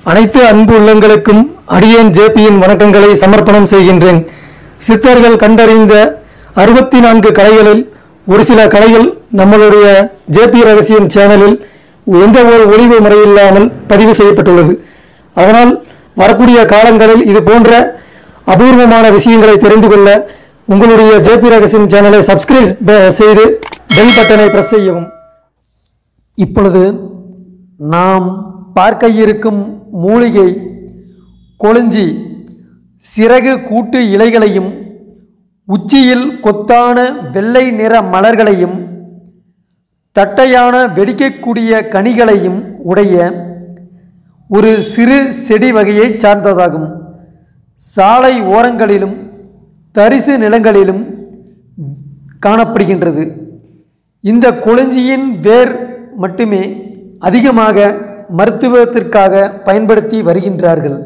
அனைத்து அன்பு உள்ளங்களுக்கும் அடியேன் ஜேபியின் வணக்கங்களை சமர்ப்பணம் செய்கின்றேன் சித்தர்கள் கண்டறிந்த அறுபத்தி நான்கு கலைகளில் ஒரு சில கலைகள் நம்மளுடைய ஜேபி ரகசியம் சேனலில் எந்த ஒரு ஒளிவு முறையில்லாமல் பதிவு செய்யப்பட்டுள்ளது அதனால் வரக்கூடிய காலங்களில் இது போன்ற அபூர்வமான விஷயங்களை தெரிந்து கொள்ள உங்களுடைய ஜேபி ரகசியம் சேனலை சப்ஸ்கிரைப் செய்து பெல் பட்டனை பிரஸ் செய்யவும் இப்பொழுது நாம் பார்க்க இருக்கும் மூலிகை கொளிஞ்சி சிறகு கூட்டு இலைகளையும் உச்சியில் கொத்தான வெள்ளை நிற மலர்களையும் தட்டையான வெடிக்கக்கூடிய கனிகளையும் உடைய ஒரு சிறு செடி வகையைச் சார்ந்ததாகும் சாலை ஓரங்களிலும் தரிசு நிலங்களிலும் காணப்படுகின்றது இந்த கொளிஞ்சியின் வேர் மட்டுமே அதிகமாக மருத்துவத்திற்காக பயன்படுத்தி வருகின்றார்கள்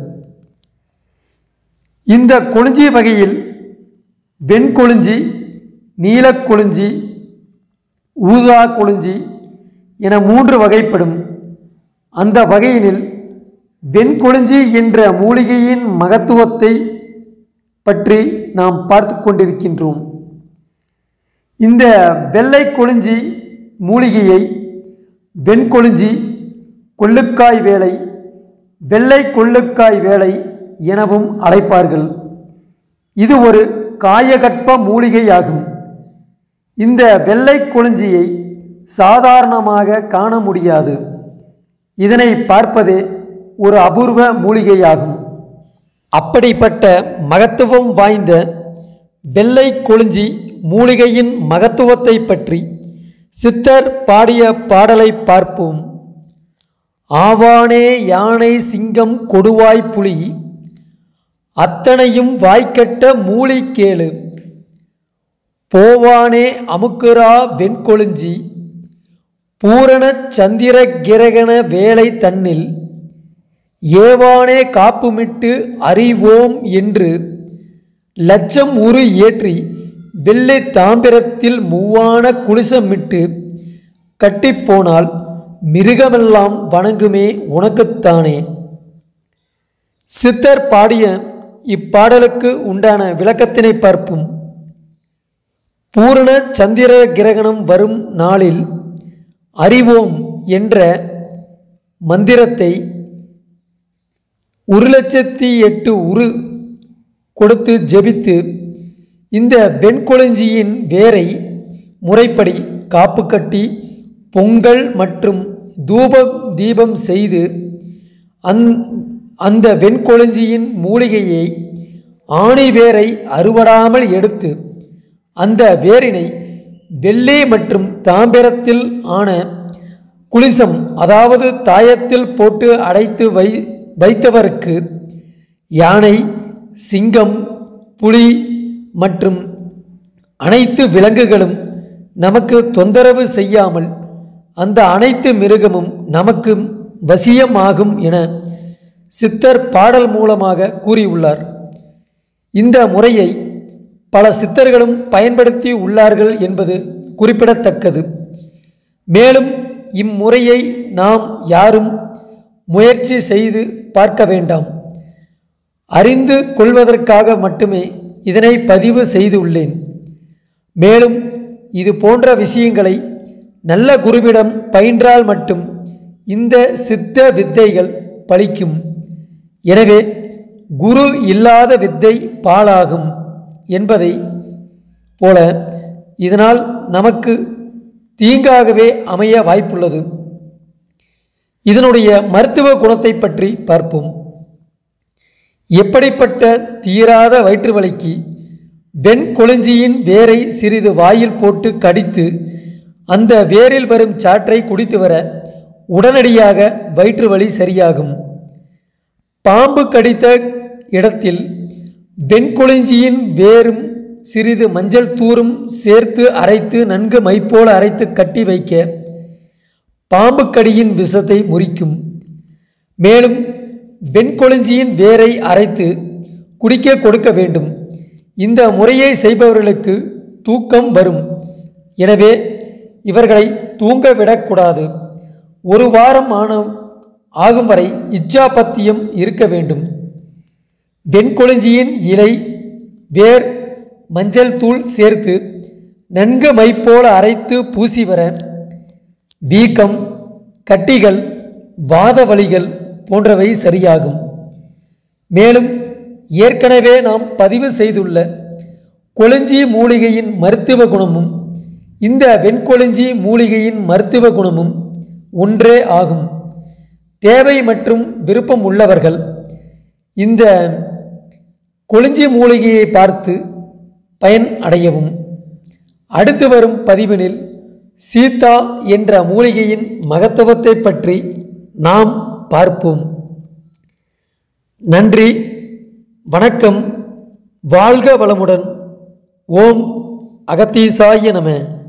இந்த கொளிஞ்சி வகையில் வெண்கொளிஞ்சி நீலக்கொளிஞ்சி ஊதா கொளிஞ்சி என மூன்று வகைப்படும் அந்த வகையினில் வெண்கொளிஞ்சி என்ற மூலிகையின் மகத்துவத்தை பற்றி நாம் பார்த்து கொண்டிருக்கின்றோம் இந்த வெள்ளை கொளிஞ்சி மூலிகையை வெண்கொளிஞ்சி கொள்ளுக்காய் வேலை வெள்ளை கொள்ளுக்காய் வேலை எனவும் அழைப்பார்கள் இது ஒரு காயகற்ப மூலிகையாகும் இந்த வெள்ளை கொளிஞ்சியை சாதாரணமாக காண முடியாது இதனை பார்ப்பதே ஒரு அபூர்வ மூலிகையாகும் அப்படிப்பட்ட மகத்துவம் வாய்ந்த வெள்ளை கொளிஞ்சி மூலிகையின் மகத்துவத்தை பற்றி சித்தர் பாடிய பாடலை பார்ப்போம் ஆவானே யானை சிங்கம் கொடுவாய் புலி அத்தனையும் வாய்க்கட்ட மூலி கேளு போவானே அமுக்குரா வெண்கொளிஞ்சி பூரண சந்திர கிரகண வேலை தன்னில் ஏவானே காப்புமிட்டு அறிவோம் என்று லட்சம் உரு ஏற்றி வெள்ளை தாம்பிரத்தில் மூவான குளிசமிட்டு கட்டிப்போனால் மிருகமெல்லாம் வணங்குமே உனக்குத்தானே சித்தர் பாடிய இப்பாடலுக்கு உண்டான விளக்கத்தினை பார்ப்போம் பூரண சந்திர கிரகணம் வரும் நாளில் அறிவோம் என்ற மந்திரத்தை ஒரு லட்சத்தி எட்டு உரு கொடுத்து ஜெபித்து இந்த வெண்கொளஞ்சியின் வேரை முறைப்படி காப்பு கட்டி பொங்கல் மற்றும் தூபம் தீபம் செய்து அந் அந்த வெண்கொளஞ்சியின் மூலிகையை ஆணி வேரை அறுவடாமல் எடுத்து அந்த வேரினை வெள்ளி மற்றும் தாம்பிரத்தில் ஆன குளிசம் அதாவது தாயத்தில் போட்டு அடைத்து வை வைத்தவருக்கு யானை சிங்கம் புலி மற்றும் அனைத்து விலங்குகளும் நமக்கு தொந்தரவு செய்யாமல் அந்த அனைத்து மிருகமும் நமக்கு வசியமாகும் என சித்தர் பாடல் மூலமாக கூறியுள்ளார் இந்த முறையை பல சித்தர்களும் பயன்படுத்தி உள்ளார்கள் என்பது குறிப்பிடத்தக்கது மேலும் இம்முறையை நாம் யாரும் முயற்சி செய்து பார்க்க வேண்டாம் அறிந்து கொள்வதற்காக மட்டுமே இதனை பதிவு செய்துள்ளேன் மேலும் இது போன்ற விஷயங்களை நல்ல குருவிடம் பயின்றால் மட்டும் இந்த சித்த வித்தைகள் பலிக்கும் எனவே குரு இல்லாத வித்தை பாழாகும் என்பதை போல இதனால் நமக்கு தீங்காகவே அமைய வாய்ப்புள்ளது இதனுடைய மருத்துவ குணத்தை பற்றி பார்ப்போம் எப்படிப்பட்ட தீராத வயிற்று வலிக்கு வெண்கொளிஞ்சியின் வேரை சிறிது வாயில் போட்டு கடித்து அந்த வேரில் வரும் சாற்றை குடித்து வர உடனடியாக வயிற்று வலி சரியாகும் பாம்பு கடித்த இடத்தில் வெண்கொளிஞ்சியின் வேரும் சிறிது மஞ்சள் தூரும் சேர்த்து அரைத்து நன்கு மைப்போல அரைத்து கட்டி வைக்க பாம்பு கடியின் விஷத்தை முறிக்கும் மேலும் வெண்கொளிஞ்சியின் வேரை அரைத்து குடிக்க கொடுக்க வேண்டும் இந்த முறையை செய்பவர்களுக்கு தூக்கம் வரும் எனவே இவர்களை தூங்க விடக்கூடாது ஒரு வாரம் ஆன ஆகும் வரை இச்சாபத்தியம் இருக்க வேண்டும் வெண்கொழிஞ்சியின் இலை வேர் மஞ்சள் தூள் சேர்த்து நன்கு மைப்போல அரைத்து பூசி வர வீக்கம் கட்டிகள் வாத வலிகள் போன்றவை சரியாகும் மேலும் ஏற்கனவே நாம் பதிவு செய்துள்ள கொளிஞ்சி மூலிகையின் மருத்துவ குணமும் இந்த வெண்கொளிஞ்சி மூலிகையின் மருத்துவ குணமும் ஒன்றே ஆகும் தேவை மற்றும் விருப்பம் உள்ளவர்கள் இந்த கொளிஞ்சி மூலிகையை பார்த்து பயன் அடையவும் அடுத்து வரும் பதிவினில் சீதா என்ற மூலிகையின் மகத்துவத்தை பற்றி நாம் பார்ப்போம் நன்றி வணக்கம் வாழ்க வளமுடன் ஓம் அகத்தீசாய நம